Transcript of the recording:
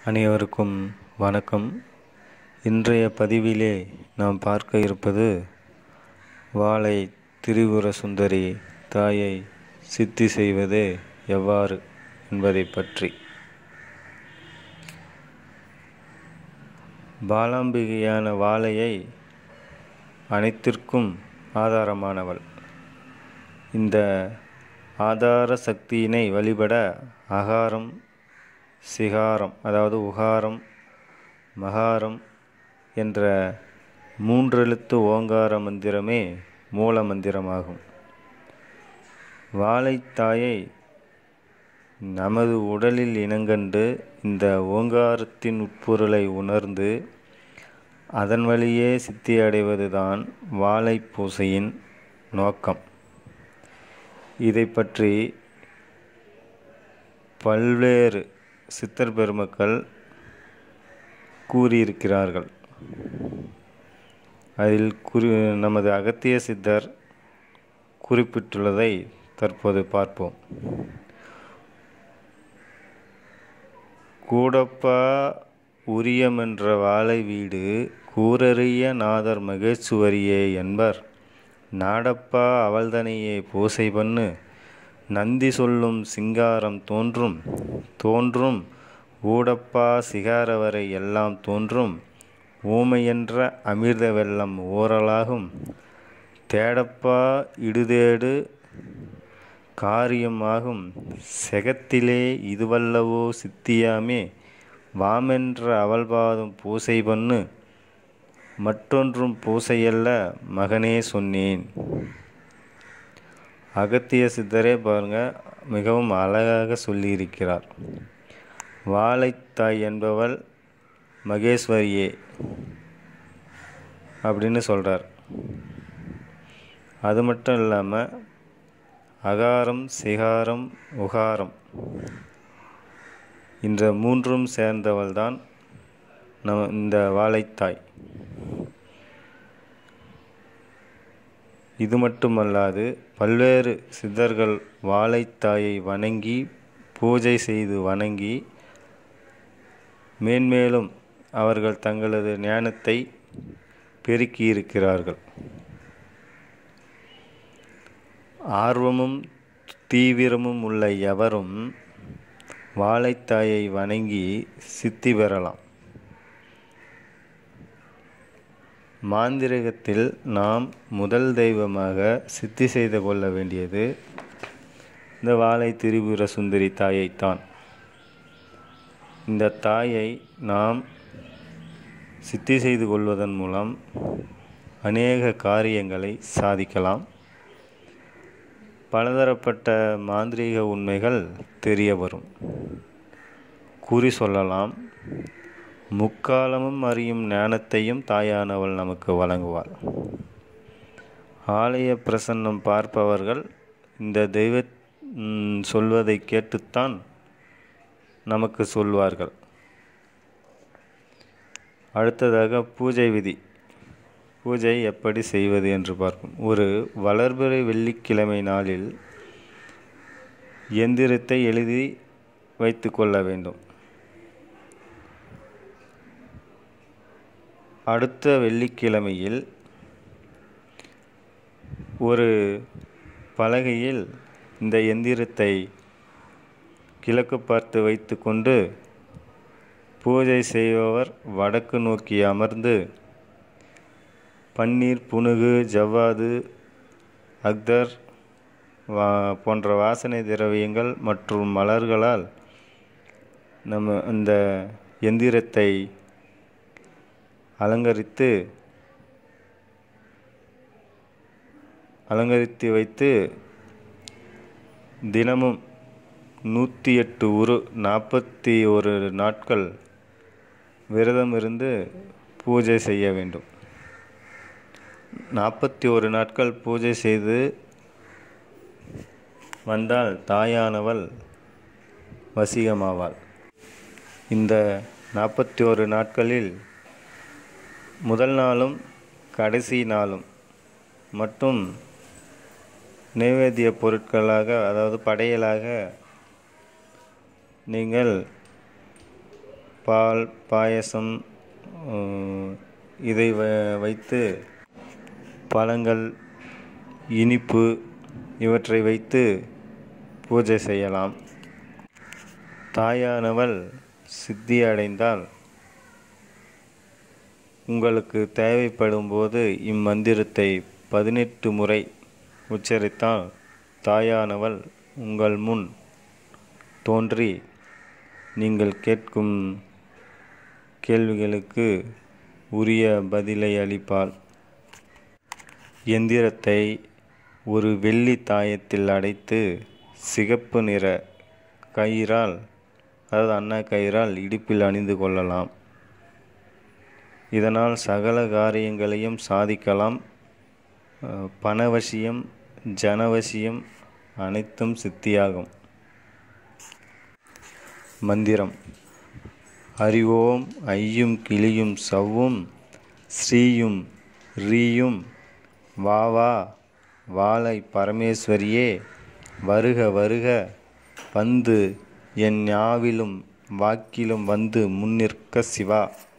அனைவருக்கும் வணக்கம் இன்றைய பதிவிலே நாம் பார்க்க இருப்பது வாளை திரிபுர சுந்தரி தாயை சித்தி செய்வது எவ்வாறு என்பதை பற்றி பாலாம்பிகையான வாழையை அனைத்திற்கும் ஆதாரமானவள் இந்த ஆதார சக்தியினை வழிபட அகாரம் சிகாரம் அதாவது உகாரம் மகாரம் என்ற மூன்றெழுத்து ஓங்கார மந்திரமே மூல மந்திரமாகும் வாழைத்தாயை நமது உடலில் இனங்கண்டு இந்த ஓங்காரத்தின் உட்பொருளை உணர்ந்து அதன் வழியே சித்தி அடைவதுதான் வாழை பூசையின் நோக்கம் இதை பற்றி பல்வேறு சித்தர் பெருமக்கள் கூறியிருக்கிறார்கள் அதில் குறி நமது அகத்திய சித்தர் குறிப்பிட்டுள்ளதை தற்போது பார்ப்போம் கூடப்பா உரியமென்ற வாழை வீடு கூரறிய நாதர் மகேசுவரியே என்பர் நாடப்பா அவள்தனையே பூசை பண்ணு நந்தி சொல்லும் சிங்காரம் தோன்றும் தோன்றும் ஊடப்பா சிகாரவரை எல்லாம் தோன்றும் ஊமையென்ற அமிர்த வெள்ளம் ஓரலாகும் தேடப்பா இடுதேடு காரியமாகும் செகத்திலே இதுவல்லவோ சித்தியாமே வாமென்ற அவள்பாதம் பூசை பண்ணு மற்றொன்றும் பூசையல்ல மகனே சொன்னேன் அகத்திய சித்தரே பாருங்க மிகவும் அழகாக சொல்லியிருக்கிறார் வாழைத்தாய் என்பவள் மகேஸ்வரியே அப்படின்னு சொல்கிறார் அது மட்டும் இல்லாமல் அகாரம் சிகாரம் உகாரம் இந்த மூன்றும் சேர்ந்தவள் தான் நம் இந்த வாழைத்தாய் இது மட்டுமல்லாது பல்வேறு சித்தர்கள் வாழைத்தாயை வணங்கி பூஜை செய்து வணங்கி மேன்மேலும் அவர்கள் தங்களது ஞானத்தை பெருக்கியிருக்கிறார்கள் ஆர்வமும் தீவிரமும் உள்ள எவரும் வாழைத்தாயை வணங்கி சித்தி பெறலாம் மாந்திரகத்தில் நாம் முதல் தெய்வமாக சித்தி செய்து கொள்ள வேண்டியது இந்த வாழை திரிபுர சுந்தரி தாயைத்தான் இந்த தாயை நாம் சித்தி செய்து கொள்வதன் மூலம் அநேக காரியங்களை சாதிக்கலாம் பலதரப்பட்ட மாந்திரீக உண்மைகள் தெரிய வரும் குறி சொல்லலாம் முக்காலமும் அறியும் ஞானத்தையும் தாயானவள் நமக்கு வழங்குவாள் ஆலய பிரசன்னம் பார்ப்பவர்கள் இந்த தெய்வ சொல்வதை கேட்டுத்தான் நமக்கு சொல்வார்கள் அடுத்ததாக பூஜை விதி பூஜை எப்படி செய்வது என்று பார்க்கும் ஒரு வளர்பிறை வெள்ளிக்கிழமை நாளில் எந்திரத்தை எழுதி வைத்து கொள்ள வேண்டும் அடுத்த வெள்ளிக்கிழமையில் ஒரு பலகையில் இந்த எந்திரத்தை கிழக்கு பார்த்து வைத்து கொண்டு பூஜை செய்பவர் வடக்கு நோக்கி அமர்ந்து பன்னீர் புனுகு ஜவ்வாது அக்தர் வா போன்ற வாசனை திரவியங்கள் மற்றும் மலர்களால் நம்ம இந்த எந்திரத்தை அலங்கரித்து அலங்கரித்து வைத்து தினமும் நூற்றி எட்டு உரு நாற்பத்தி ஒரு நாட்கள் விரதம் இருந்து பூஜை செய்ய வேண்டும் நாற்பத்தி ஒரு நாட்கள் பூஜை செய்து வந்தால் தாயானவள் வசிகமாவாள் இந்த நாற்பத்தி ஒரு நாட்களில் முதல் நாளும் கடைசி நாளும் மட்டும் நைவேத்திய பொருட்களாக அதாவது படையலாக நீங்கள் பால் பாயசம் அஹ், இதை வ- வைத்து பழங்கள் இனிப்பு இவற்றை வைத்து பூஜை செய்யலாம் தாயானவள் சித்தி அடைந்தால் உங்களுக்கு தேவைப்படும் போது இம்மந்திரத்தை பதினெட்டு முறை உச்சரித்தால் தாயானவள் உங்கள் முன் தோன்றி நீங்கள் கேட்கும் கேள்விகளுக்கு உரிய பதிலை அளிப்பாள் எந்திரத்தை ஒரு வெள்ளி தாயத்தில் அடைத்து சிகப்பு நிற கயிறால் அதாவது அன்ன கயிறால் இடுப்பில் அணிந்து கொள்ளலாம் இதனால் சகல காரியங்களையும் சாதிக்கலாம் அஹ், பணவசியம் ஜனவசியம் அனைத்தும் சித்தியாகும் மந்திரம் அறிவோம் ஐயும் கிளியும் சவ்வும் ஸ்ரீயும் ரீயும் வா வா வாழை பரமேஸ்வரியே வருக வருக வந்து என் ஞாவிலும் வாக்கிலும் வந்து முன்னிற்க சிவா